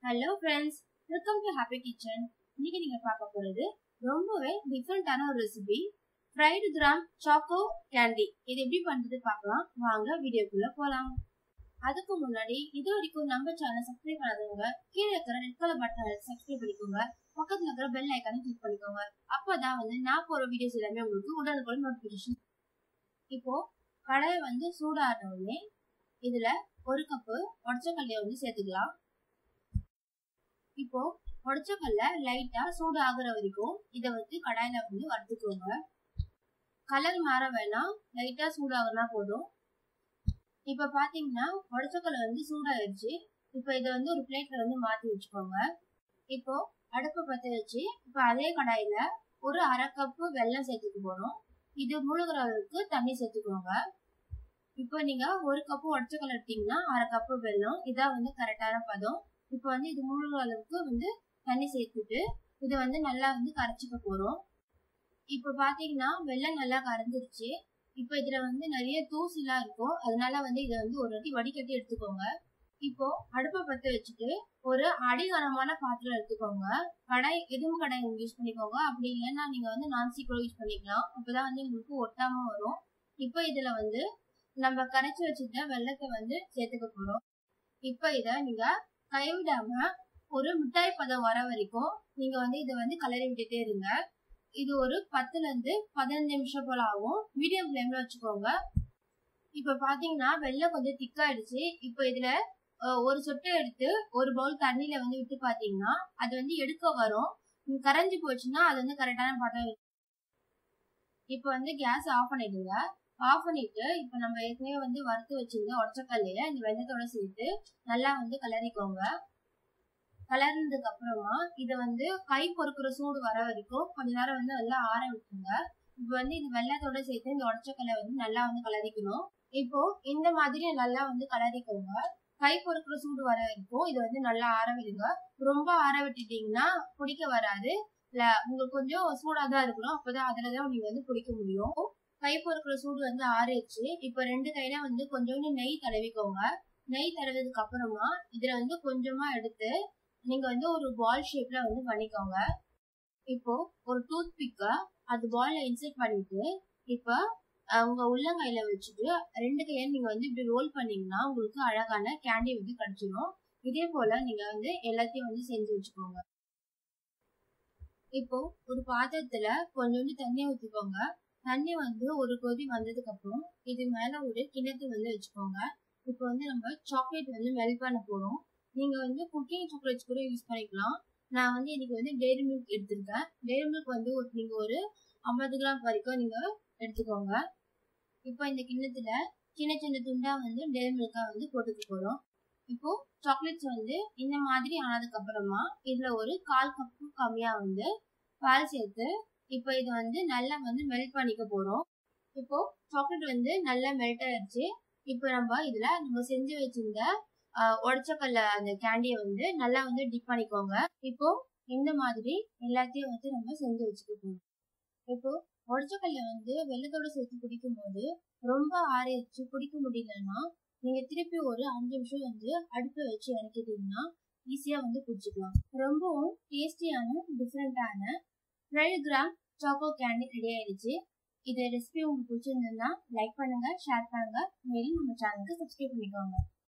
hello friends welcome to happy kitchen இன்னைக்கு நீங்க பார்க்க போறது ரொம்பவே டிஃப்ரெண்டான ஒரு recipe fried gram choco candy இது எப்படி பண்றது பார்க்கலாம் வாங்க வீடியோக்குள்ள போலாம் அதுக்கு முன்னாடி இது வரைக்கும் நம்ம சேனல் சப்ஸ்கிரைப் பண்ணாதவங்க கீழே இருக்கிற ரெட் கலர் பட்டனை சப்ஸ்கிரைப் பண்ணிக்கோங்க பக்கத்துல இருக்கிற பெல் ஐக்கானை கிளிக் பண்ணிக்கோங்க அப்பதான் வந்து நான் போற வீடியோஸ் எல்லாமே உங்களுக்கு உடனுக்குடன் நோட்டிபிகேஷன் இப்போ கடாயை வந்து சூடான உடனே இதுல ஒரு கப்பு உடச்சக்கல்லையை வந்து சேர்த்துக்கலாம் இப்போ உடச்சக்கல்ல லைட்டா சூடு ஆகுற வரைக்கும் இதை வந்து கடாயில வந்து வறுத்துக்கோங்க கலர் மாற வேணாம் லைட்டா சூடாகுனா போதும் இப்ப பாத்தீங்கன்னா உடச்சக்கல்ல வந்து சூடாயிருச்சு இப்போ இதை வந்து ஒரு பிளேட்ல வந்து மாத்தி வச்சுக்கோங்க இப்போ அடுப்பை பத்த வச்சு இப்போ அதே கடாயில ஒரு அரை கப்பு வெல்லம் சேர்த்துக்க போறோம் இது முழுகிற அளவுக்கு தண்ணி சேர்த்துக்கோங்க இப்போ நீங்க ஒரு கப்பு உடச்சக்கல் எடுத்தீங்கன்னா அரை கப்பு வெல்லம் இதான் வந்து கரெக்டான பதம் இப்போ வந்து இது முழுகிற அளவுக்கு வந்து தண்ணி சேர்த்துட்டு இதை வந்து நல்லா வந்து கரைச்சிக்க போறோம் இப்போ பாத்தீங்கன்னா வெல்லம் நல்லா கரைஞ்சிருச்சு இப்போ இதுல வந்து நிறைய தூசிலாம் இருக்கும் அதனால வந்து இதை வந்து ஒரு வாட்டி வடிகட்டி எடுத்துக்கோங்க இப்போ அடுப்பை பத்த வச்சுட்டு ஒரு அடிகனமான பாத்திரம் எடுத்துக்கோங்க கடாய் எதுவும் கடாய் யூஸ் பண்ணிக்கோங்க அப்படி இல்லைன்னா நீங்க வந்து நான்ஸ்டிக் கூட யூஸ் பண்ணிக்கலாம் அப்பதான் வந்து உங்களுக்கு ஒட்டாம வரும் இப்போ இதுல வந்து நம்ம கரைச்சி வச்சுட்ட வெள்ளத்தை வந்து சேர்த்துக்க போறோம் இப்போ இத நீங்க கைவிடாம ஒரு மிட்டாய் பதம் வர வரைக்கும் நீங்க வந்து இதை வந்து கலரி விட்டுட்டே இருங்க இது ஒரு பத்துல இருந்து பதினஞ்சு நிமிஷம் போல ஆகும் மீடியம் ஃப்ளேம்ல வச்சுக்கோங்க இப்ப பாத்தீங்கன்னா வெள்ளம் கொஞ்சம் திக்காயிடுச்சு இப்போ இதுல ஒரு சொட்டை எடுத்து ஒரு பவுல் தண்ணியில வந்து விட்டு பாத்தீங்கன்னா அது வந்து எடுக்க வரும் கரைஞ்சி போச்சுன்னா அது வந்து கரெக்டான பதம் இப்போ வந்து கேஸ் ஆஃப் பண்ணிடுங்க ஆஃப் பண்ணிட்டு இப்போ நம்ம ஏற்கனவே வந்து வறுத்து வச்சிருந்த உடச்சக்கல்லைய இந்த வெள்ளத்தோட சேர்த்து நல்லா வந்து கிளறிக்கோங்க கலர்னதுக்கு அப்புறமா இதை வந்து கை பொறுக்கிற சூடு வர வரைக்கும் கொஞ்ச நேரம் வந்து நல்லா ஆற விட்டுருங்க இப்போ வந்து இது வெள்ளத்தோட சேர்த்து இந்த உடச்சக்கல்லை வந்து நல்லா வந்து கலரிக்கணும் இப்போ இந்த மாதிரி நல்லா வந்து கலரிக்கோங்க கை பொறுக்கிற சூடு வர வரைக்கும் இதை வந்து நல்லா ஆற விடுங்க ரொம்ப ஆற விட்டுட்டீங்கன்னா பிடிக்க வராது இல்ல உங்களுக்கு கொஞ்சம் சூடா தான் இருக்கணும் அப்பதான் அதுலதான் நீங்க வந்து பிடிக்க முடியும் கை பொறுக்கிற சூடு வந்து ஆறிடுச்சு இப்ப ரெண்டு கையில வந்து கொஞ்சோண்டு நெய் தடவிக்கோங்க நெய் தடவினதுக்கு அப்புறமா இதுல வந்து கொஞ்சமா எடுத்து நீங்க வந்து ஒரு பால் ஷேப்ல வந்து பண்ணிக்கோங்க இப்போ ஒரு டூத் பிக்க அது பால்ல இன்சர்ட் பண்ணிட்டு இப்ப உங்க உள்ளங்கையில வச்சுட்டு ரெண்டு கையில நீங்க வந்து இப்படி ரோல் பண்ணீங்கன்னா உங்களுக்கு அழகான கேண்டி வந்து கிடைச்சிடும் இதே போல நீங்க வந்து எல்லாத்தையும் வந்து செஞ்சு வச்சுக்கோங்க இப்போ ஒரு பாத்திரத்துல கொஞ்சோண்டு தண்ணி ஊத்திக்கோங்க தண்ணி வந்து ஒரு கொதி வந்ததுக்கு அப்புறம் இது மேல ஒரு கிணத்து வந்து வச்சுக்கோங்க இப்போ வந்து நம்ம சாக்லேட் வந்து மெல்ட் பண்ண போறோம் நீங்க வந்து குக்கிங் சாக்லேட்ஸ் கூட யூஸ் பண்ணிக்கலாம் நான் வந்து இன்னைக்கு வந்து டெய்ரி மில்க் எடுத்திருக்கேன் டெய்ரி மில்க் வந்து ஒரு நீங்க ஒரு ஐம்பது கிராம் வரைக்கும் நீங்க எடுத்துக்கோங்க இப்போ இந்த கிண்ணத்துல சின்ன சின்ன துண்டா வந்து டெய்ரி மில்கா வந்து போட்டுக்க போறோம் இப்போ சாக்லேட்ஸ் வந்து இந்த மாதிரி ஆனதுக்கு அப்புறமா இதுல ஒரு கால் கப்பு கம்மியா வந்து பால் சேர்த்து இப்போ இது வந்து நல்லா வந்து மெல்ட் பண்ணிக்க போறோம் இப்போ சாக்லேட் வந்து நல்லா மெல்ட் ஆயிடுச்சு இப்போ நம்ம இதுல நம்ம செஞ்சு வச்சிருந்த உடச்சக்கல்ல அந்த கேண்டியை வந்து நல்லா வந்து டிப் பண்ணிக்கோங்க இப்போ இந்த மாதிரி எல்லாத்தையும் வந்து நம்ம செஞ்சு வச்சுக்க போறோம் இப்போ உடச்சக்கல்ல வந்து வெள்ளத்தோட சேர்த்து குடிக்கும் போது ரொம்ப ஆறிடுச்சு குடிக்க முடியலன்னா நீங்க திருப்பி ஒரு அஞ்சு நிமிஷம் வந்து அடுப்பை வச்சு இறக்கிட்டீங்கன்னா ஈஸியா வந்து குடிச்சுக்கலாம் ரொம்பவும் டேஸ்டியான டிஃப்ரெண்டான fried gram choco candy ready ஆயிடுச்சு இது ரெசிபி உங்களுக்கு பிடிச்சிருந்ததுன்னா லைக் பண்ணுங்க ஷேர் பண்ணுங்க மேலும் நம்ம சேனலுக்கு சப்ஸ்கிரைப் பண்ணிக்கோங்க